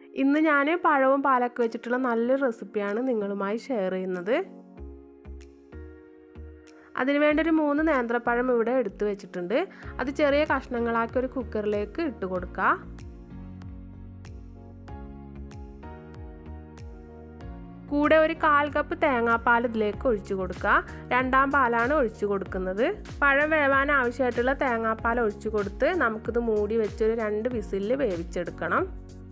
ഇന്ന് ഞാൻ പഴവും പാലൊക്കെ വെച്ചിട്ടുള്ള നല്ലൊരു റെസിപ്പിയാണ് നിങ്ങളുമായി ഷെയർ ചെയ്യുന്നത് അതിനുവേണ്ടി ഒരു മൂന്ന് നേന്ത്രപ്പഴം ഇവിടെ എടുത്തു വെച്ചിട്ടുണ്ട് അത് ചെറിയ കഷ്ണങ്ങളാക്കി ഒരു കുക്കറിലേക്ക് ഇട്ട് കൊടുക്കുക കൂടെ ഒരു കാൽ കപ്പ് തേങ്ങാപ്പാൽ ഇതിലേക്ക് ഒഴിച്ചു കൊടുക്കുക രണ്ടാം പാലാണ് ഒഴിച്ചു കൊടുക്കുന്നത് പഴം വേവാൻ ആവശ്യമായിട്ടുള്ള തേങ്ങാപ്പാൽ ഒഴിച്ചു കൊടുത്ത് നമുക്കിത് മൂടി വെച്ചൊരു രണ്ട് വിസിലിൽ വേവിച്ചെടുക്കണം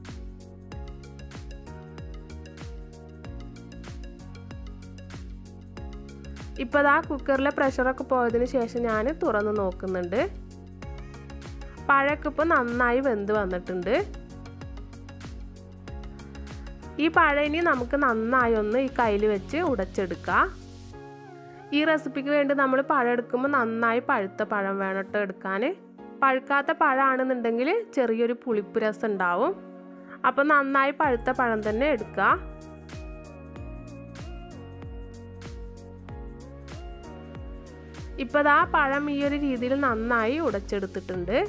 ഇപ്പോൾ ആ കുക്കറിലെ പ്രഷറൊക്കെ പോയതിന് ശേഷം ഞാൻ തുറന്ന് നോക്കുന്നുണ്ട് പഴമൊക്കെ ഇപ്പോൾ നന്നായി വെന്ത് വന്നിട്ടുണ്ട് ഈ പഴം ഇനി നമുക്ക് നന്നായി ഒന്ന് ഈ കയ്യിൽ വെച്ച് ഉടച്ചെടുക്കാം ഈ റെസിപ്പിക്ക് വേണ്ടി നമ്മൾ പഴം എടുക്കുമ്പോൾ നന്നായി പഴുത്ത പഴം വേണം കേട്ടോ എടുക്കാൻ പഴുക്കാത്ത പഴമാണെന്നുണ്ടെങ്കിൽ ചെറിയൊരു പുളിപ്പ് രസം ഉണ്ടാവും അപ്പോൾ നന്നായി പഴുത്ത പഴം തന്നെ എടുക്കുക ഇപ്പോൾ ആ പഴം ഈ ഒരു രീതിയിൽ നന്നായി ഉടച്ചെടുത്തിട്ടുണ്ട്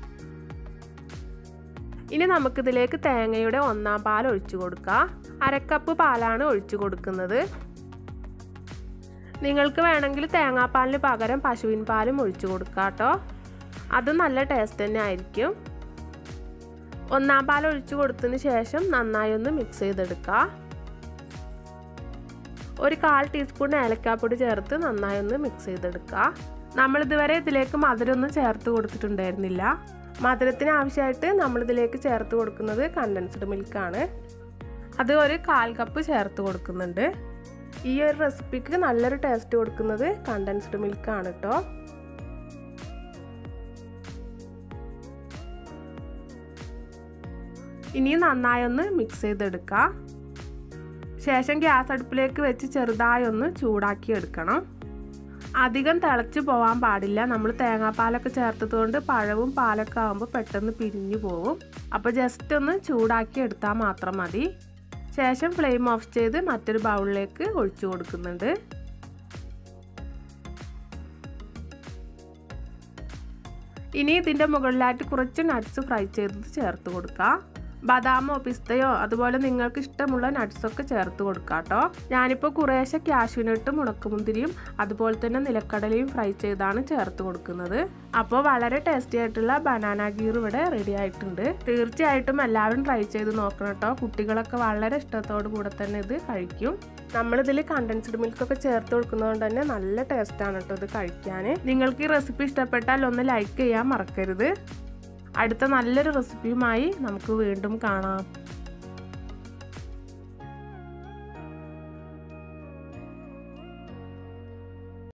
ഇനി നമുക്കിതിലേക്ക് തേങ്ങയുടെ ഒന്നാം പാൽ ഒഴിച്ചു കൊടുക്കുക അരക്കപ്പ് പാലാണ് ഒഴിച്ചു കൊടുക്കുന്നത് നിങ്ങൾക്ക് വേണമെങ്കിൽ തേങ്ങാപ്പാലിന് പകരം പശുവിൻ പാലും ഒഴിച്ചു കൊടുക്കുക കേട്ടോ അത് നല്ല ടേസ്റ്റ് തന്നെ ആയിരിക്കും ഒന്നാം പാൽ ഒഴിച്ചു കൊടുത്തതിന് ശേഷം നന്നായി ഒന്ന് മിക്സ് ചെയ്തെടുക്കുക ഒരു കാൽ ടീസ്പൂൺ ഏലക്കാപ്പൊടി ചേർത്ത് നന്നായി ഒന്ന് മിക്സ് ചെയ്തെടുക്കുക നമ്മളിതുവരെ ഇതിലേക്ക് മധുരമൊന്നും ചേർത്ത് കൊടുത്തിട്ടുണ്ടായിരുന്നില്ല മധുരത്തിന് ആവശ്യമായിട്ട് നമ്മളിതിലേക്ക് ചേർത്ത് കൊടുക്കുന്നത് കണ്ടൻസ്ഡ് മിൽക്കാണ് അത് ഒരു കാൽ കപ്പ് ചേർത്ത് കൊടുക്കുന്നുണ്ട് ഈ ഒരു റെസിപ്പിക്ക് നല്ലൊരു ടേസ്റ്റ് കൊടുക്കുന്നത് കണ്ടൻസ്ഡ് മിൽക്കാണ് കേട്ടോ ഇനി നന്നായി ഒന്ന് മിക്സ് ചെയ്തെടുക്കുക ശേഷം ഗ്യാസ് അടുപ്പിലേക്ക് വെച്ച് ചെറുതായി ഒന്ന് ചൂടാക്കി എടുക്കണം അധികം തിളച്ച് പോകാൻ പാടില്ല നമ്മൾ തേങ്ങാപ്പാലൊക്കെ ചേർത്തതുകൊണ്ട് പഴവും പാലൊക്കെ ആകുമ്പോൾ പെട്ടെന്ന് പിരിഞ്ഞു പോകും അപ്പോൾ ജസ്റ്റ് ഒന്ന് ചൂടാക്കി എടുത്താൽ മാത്രം മതി ശേഷം ഫ്ലെയിം ഓഫ് ചെയ്ത് മറ്റൊരു ബൗളിലേക്ക് ഒഴിച്ചു കൊടുക്കുന്നുണ്ട് ഇനി ഇതിൻ്റെ മുകളിലായിട്ട് കുറച്ച് നട്ട്സ് ഫ്രൈ ചെയ്തത് ചേർത്ത് കൊടുക്കാം ബദാമോ പിസ്തയോ അതുപോലെ നിങ്ങൾക്ക് ഇഷ്ടമുള്ള നട്ട്സൊക്കെ ചേർത്ത് കൊടുക്കാം കേട്ടോ ഞാനിപ്പോൾ കുറേശ്ശെ കാഷ്യൂനട്ടും ഉണക്കമുന്തിരിയും അതുപോലെ തന്നെ നിലക്കടലയും ഫ്രൈ ചെയ്താണ് ചേർത്ത് കൊടുക്കുന്നത് അപ്പോൾ വളരെ ടേസ്റ്റി ആയിട്ടുള്ള ബനാന ഗീർ ഇവിടെ റെഡി ആയിട്ടുണ്ട് തീർച്ചയായിട്ടും എല്ലാവരും ട്രൈ ചെയ്ത് നോക്കണം കേട്ടോ കുട്ടികളൊക്കെ വളരെ ഇഷ്ടത്തോടു കൂടെ തന്നെ ഇത് കഴിക്കും നമ്മളിതിൽ കണ്ടൻസ്ഡ് മിൽക്കൊക്കെ ചേർത്ത് കൊടുക്കുന്നതുകൊണ്ട് തന്നെ നല്ല ടേസ്റ്റാണ് കേട്ടോ ഇത് കഴിക്കാൻ നിങ്ങൾക്ക് ഈ റെസിപ്പി ഇഷ്ടപ്പെട്ടാൽ ഒന്ന് ലൈക്ക് ചെയ്യാൻ മറക്കരുത് അടുത്ത നല്ലൊരു റെസിപ്പിയുമായി നമുക്ക് വീണ്ടും കാണാം